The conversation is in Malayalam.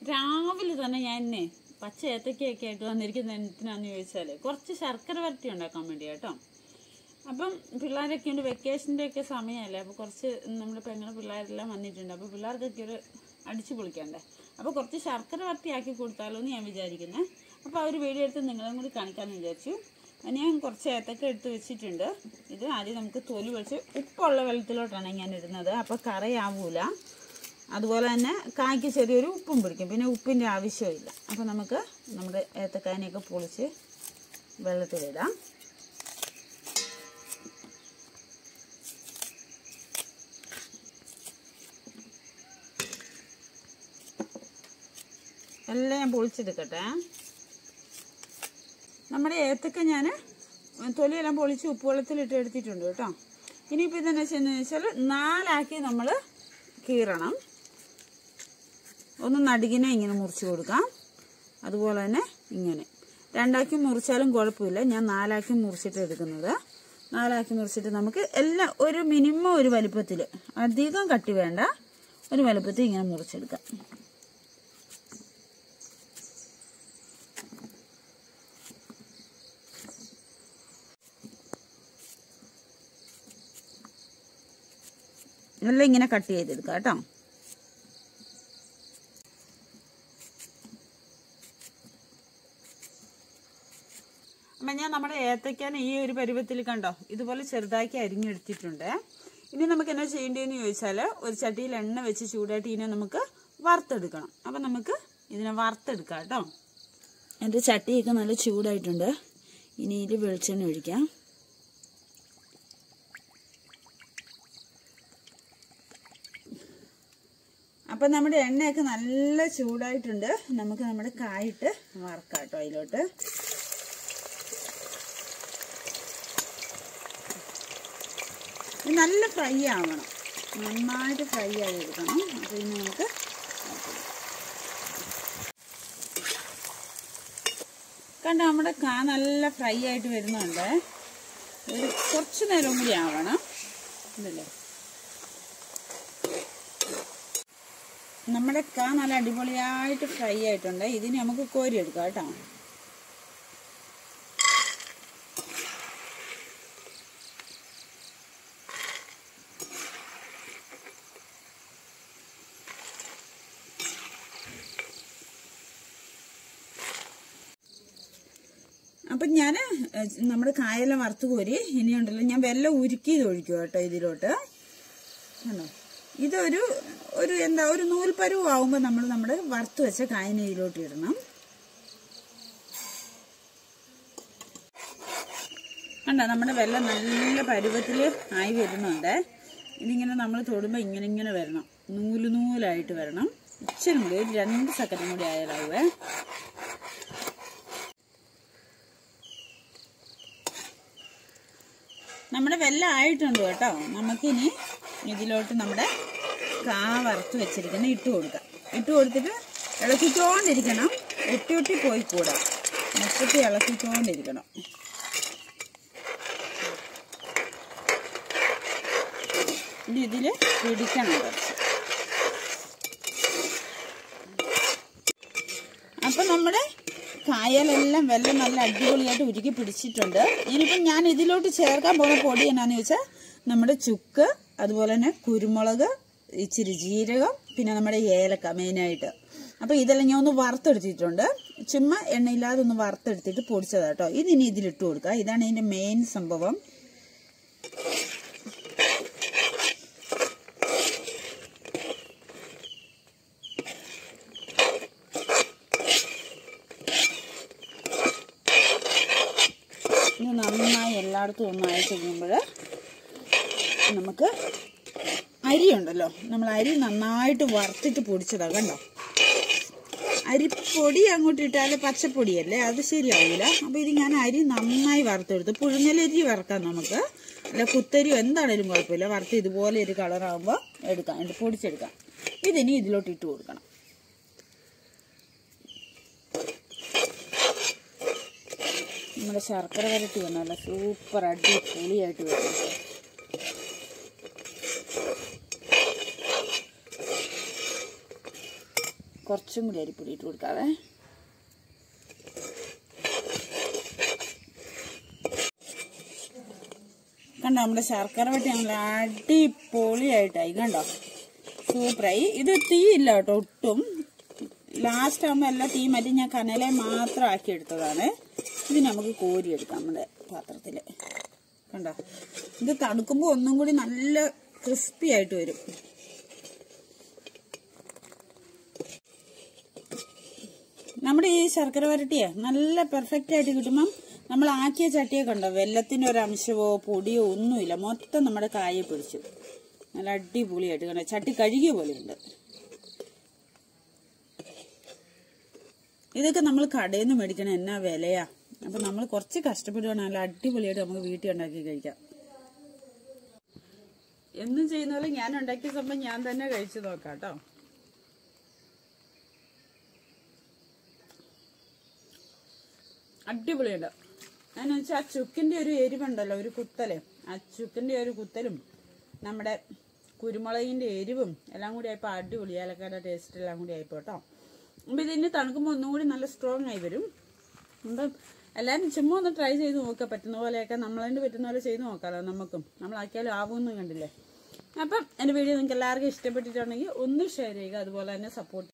രാവിലെ തന്നെ ഞാൻ എന്നെ പച്ച ഏത്തക്കയൊക്കെ ആയിട്ട് വന്നിരിക്കുന്ന എന്തിനാന്ന് ചോദിച്ചാൽ കുറച്ച് ശർക്കര വരട്ടി ഉണ്ടാക്കാൻ വേണ്ടി കേട്ടോ അപ്പം പിള്ളേരൊക്കെ ഉണ്ട് വെക്കേഷൻ്റെ ഒക്കെ സമയമല്ലേ അപ്പോൾ കുറച്ച് നമ്മുടെ പെങ്ങളെ പിള്ളേരെല്ലാം വന്നിട്ടുണ്ട് അപ്പോൾ പിള്ളേർക്കൊക്കെ ഒരു അടിച്ചു പൊളിക്കണ്ടേ അപ്പോൾ കുറച്ച് ശർക്കര വരട്ടി ആക്കി കൊടുത്താലോ എന്ന് ഞാൻ വിചാരിക്കുന്നത് അപ്പോൾ ആ ഒരു വീഡിയോ എടുത്ത് നിങ്ങളും കൂടി കാണിക്കാമെന്ന് വിചാരിച്ചു അത് ഞാൻ കുറച്ച് ഏത്തക്ക എടുത്ത് വെച്ചിട്ടുണ്ട് ഇത് ആദ്യം നമുക്ക് തൊലി വെച്ച് ഉപ്പുള്ള വെള്ളത്തിലോട്ടാണ് ഞാൻ ഇടുന്നത് അപ്പോൾ കറയാവൂല അതുപോലെ തന്നെ കായ്ക്ക് ചെറിയൊരു ഉപ്പും പിടിക്കും പിന്നെ ഉപ്പിൻ്റെ ആവശ്യമില്ല അപ്പോൾ നമുക്ക് നമ്മുടെ ഏത്തക്കായനെയൊക്കെ പൊളിച്ച് വെള്ളത്തിലിടാം എല്ലാം ഞാൻ പൊളിച്ചെടുക്കട്ടെ നമ്മുടെ ഏത്തക്ക ഞാൻ തൊലിയെല്ലാം പൊളിച്ച് ഉപ്പുവെള്ളത്തിലിട്ട് എടുത്തിട്ടുണ്ട് കേട്ടോ ഇനിയിപ്പോൾ ഇതെന്ന് വെച്ചെന്ന് വെച്ചാൽ നാലാക്കി നമ്മൾ കീറണം ഒന്ന് നടുകിനെ ഇങ്ങനെ മുറിച്ച് കൊടുക്കാം അതുപോലെ തന്നെ ഇങ്ങനെ രണ്ടാക്കി മുറിച്ചാലും കുഴപ്പമില്ല ഞാൻ നാലാക്കി മുറിച്ചിട്ട് എടുക്കുന്നത് നാലാക്കി മുറിച്ചിട്ട് നമുക്ക് എല്ലാം ഒരു മിനിമം ഒരു വലിപ്പത്തിൽ അധികം കട്ടി വേണ്ട ഒരു വലിപ്പത്തിൽ ഇങ്ങനെ മുറിച്ചെടുക്കാം എല്ലാം ഇങ്ങനെ കട്ട് ചെയ്തെടുക്കാം കേട്ടോ അമ്മ ഞാൻ നമ്മുടെ ഏത്തയ്ക്കാൻ ഈ ഒരു പരുവത്തിൽ കണ്ടോ ഇതുപോലെ ചെറുതാക്കി അരിഞ്ഞെടുത്തിട്ടുണ്ട് ഇനി നമുക്ക് എന്നാ ചെയ്യേണ്ടതെന്ന് ചോദിച്ചാൽ ഒരു ചട്ടിയിൽ എണ്ണ വെച്ച് ചൂടായിട്ട് ഇതിനെ നമുക്ക് വറുത്തെടുക്കണം അപ്പം നമുക്ക് ഇതിനെ വറുത്തെടുക്കാം കേട്ടോ എൻ്റെ ചട്ടിയൊക്കെ നല്ല ചൂടായിട്ടുണ്ട് ഇനി ഇതിൽ വെളിച്ചെണ്ണ ഒഴിക്കാം അപ്പം നമ്മുടെ എണ്ണയൊക്കെ നല്ല ചൂടായിട്ടുണ്ട് നമുക്ക് നമ്മുടെ കായിട്ട് വറക്കാം കേട്ടോ അതിലോട്ട് ഇത് നല്ല ഫ്രൈ ആവണം നന്നായിട്ട് ഫ്രൈ ആയി എടുക്കണം അപ്പോൾ ഇനി നമുക്ക് കണ്ട നമ്മുടെ കാ നല്ല ഫ്രൈ ആയിട്ട് വരുന്നുണ്ട് ഒരു കുറച്ച് നേരം കൂടി ആവണം ഇതല്ലേ നമ്മുടെ കാ നല്ല അടിപൊളിയായിട്ട് ഫ്രൈ ആയിട്ടുണ്ട് ഇതിന് നമുക്ക് കോരി എടുക്കാം കേട്ടോ അപ്പം ഞാൻ നമ്മുടെ കായെല്ലാം വറുത്ത് കോരി ഇനിയുണ്ടല്ലോ ഞാൻ വെള്ളം ഉരുക്കി ഇത് ഒഴിക്കും കേട്ടോ ഇതിലോട്ട് കണ്ടോ ഇതൊരു ഒരു എന്താ ഒരു നൂൽപ്പരുവ് ആവുമ്പോൾ നമ്മൾ നമ്മുടെ വറുത്ത് വെച്ച കായനെ ഇതിലോട്ട് ഇടണം കണ്ടോ നമ്മുടെ വെള്ളം നല്ല പരുവത്തിൽ ആയി വരുന്നുണ്ട് ഇതിങ്ങനെ നമ്മൾ തൊടുമ്പോൾ ഇങ്ങനെ ഇങ്ങനെ വരണം നൂല് നൂലായിട്ട് വരണം ഇച്ചിരി കൂടി ഒരു രണ്ട് സെക്കൻഡും കൂടി ആയാലാവേ നമ്മുടെ വെല്ലം ആയിട്ടുണ്ട് കേട്ടോ നമുക്കിനി ഇതിലോട്ട് നമ്മുടെ കാ വറുത്ത് വെച്ചിരിക്കുന്ന ഇട്ട് കൊടുക്കാം ഇട്ട് കൊടുത്തിട്ട് ഇളക്കിക്കൊണ്ടിരിക്കണം ഒട്ടി ഒട്ടി പോയി കൂടാ മൊത്തത്തിൽ ഇളക്കിക്കൊണ്ടിരിക്കണം ഇനി ഇതിൽ പിടിക്കണം കുറച്ച് അപ്പൊ നമ്മുടെ കായലെല്ലാം വെള്ളം നല്ല അടിപൊളിയായിട്ട് ഉരുക്കി പിടിച്ചിട്ടുണ്ട് ഇനിയിപ്പം ഞാൻ ഇതിലോട്ട് ചേർക്കാൻ പോകുന്ന പൊടി എന്നാന്ന് ചോദിച്ചാൽ നമ്മുടെ ചുക്ക് അതുപോലെ തന്നെ കുരുമുളക് ഇച്ചിരി ജീരകം പിന്നെ നമ്മുടെ ഏലക്ക മെയിനായിട്ട് അപ്പോൾ ഇതെല്ലാം ഞാൻ ഒന്ന് വറുത്തെടുത്തിട്ടുണ്ട് ചുമ്മാ എണ്ണയില്ലാതെ ഒന്ന് വറുത്തെടുത്തിട്ട് പൊടിച്ചതാട്ടോ ഇതിനി ഇതിലിട്ട് കൊടുക്കുക ഇതാണ് ഇതിന്റെ മെയിൻ സംഭവം ഇത് നന്നായി എല്ലായിടത്തും ഒന്ന് ആയി കഴിയുമ്പോൾ നമുക്ക് അരി ഉണ്ടല്ലോ നമ്മൾ അരി നന്നായിട്ട് വറുത്തിട്ട് പൊടിച്ചതാ കണ്ടോ അരിപ്പൊടി അങ്ങോട്ട് ഇട്ടാൽ പച്ചപ്പൊടിയല്ലേ അത് ശരിയാവില്ല അപ്പോൾ ഇത് ഞാൻ അരി നന്നായി വറുത്തെടുത്തു പുഴുങ്ങലരി വറുക്കാം നമുക്ക് അല്ല കുത്തരിയോ എന്താണേലും കുഴപ്പമില്ല വറുത്ത് ഇതുപോലെ ഒരു കളറാകുമ്പോൾ എടുക്കാം എന്നിട്ട് പൊടിച്ചെടുക്കാം ഇതിനി ഇതിലോട്ട് ഇട്ട് കൊടുക്കണം നമ്മുടെ ശർക്കര വരട്ടി നല്ല സൂപ്പർ അടിപൊളിയായിട്ട് വരും കുറച്ചും കൂടി അരിപ്പൊടി ഇട്ട് കൊടുക്കാവേ കണ്ടോ നമ്മുടെ ശർക്കര വട്ടി നല്ല അടിപൊളിയായിട്ടായി കണ്ടോ സൂപ്പറായി ഇത് തീ ഇല്ല കേട്ടോ ഒട്ടും ലാസ്റ്റ് ആകുമ്പോൾ എല്ലാം തീ മറ്റി ഞാൻ കനലെ മാത്രം ആക്കി എടുത്തതാണ് ഇത് നമുക്ക് കോരിയെടുക്കാം നമ്മുടെ പാത്രത്തിൽ കണ്ടോ ഇത് തണുക്കുമ്പോൾ ഒന്നും കൂടി നല്ല ക്രിസ്പി ആയിട്ട് വരും നമ്മുടെ ഈ ശർക്കര വരട്ടിയെ നല്ല പെർഫെക്റ്റ് ആയിട്ട് കിട്ടുമ്പം നമ്മൾ ആക്കിയ ചട്ടിയെ കണ്ടോ വെല്ലത്തിന്റെ ഒരു അംശമോ പൊടിയോ ഒന്നുമില്ല മൊത്തം നമ്മുടെ കായെ പിടിച്ചു നല്ല അടിപൊളിയായിട്ട് കണ്ടോ ചട്ടി കഴുകിയ പോലെയുണ്ട് ഇതൊക്കെ നമ്മൾ കടയിൽ നിന്ന് മേടിക്കണ എന്നാ വിലയാ അപ്പൊ നമ്മൾ കുറച്ച് കഷ്ടപ്പെടുകയാണ് നല്ല അടിപൊളിയായിട്ട് നമുക്ക് വീട്ടിൽ ഉണ്ടാക്കി കഴിക്കാം എന്നും ചെയ്യുന്ന പോലെ ഞാൻ ഉണ്ടാക്കിയ സംഭവം ഞാൻ തന്നെ കഴിച്ചു നോക്കാം കേട്ടോ അടിപൊളിയുണ്ട് അതെന്ന് വെച്ചാൽ ആ ചുക്കിന്റെ ഒരു എരിവുണ്ടല്ലോ ഒരു കുത്തല് ആ ചുക്കിന്റെ ഒരു കുത്തലും നമ്മുടെ കുരുമുളകിന്റെ എരിവും എല്ലാം കൂടി ആയപ്പോൾ അടിപൊളി ഏലക്കയുടെ ടേസ്റ്റ് എല്ലാം കൂടി ആയിപ്പോ കേട്ടോ അപ്പം ഇതിന് തണുക്കുമ്പോൾ ഒന്നും കൂടി നല്ല സ്ട്രോങ് ആയി വരും അപ്പം എല്ലാവരും ചുമ്മാ ഒന്ന് ട്രൈ ചെയ്ത് നോക്കുക പറ്റുന്ന പോലെയൊക്കെ നമ്മളതിന് പറ്റുന്ന പോലെ ചെയ്ത് നോക്കാമല്ലോ നമുക്കും നമ്മളാക്കിയാലും ആവുമെന്ന് കണ്ടില്ലേ അപ്പം എൻ്റെ വീഡിയോ നിങ്ങൾക്ക് എല്ലാവർക്കും ഇഷ്ടപ്പെട്ടിട്ടുണ്ടെങ്കിൽ ഒന്ന് ഷെയർ ചെയ്യുക അതുപോലെ തന്നെ സപ്പോർട്ട്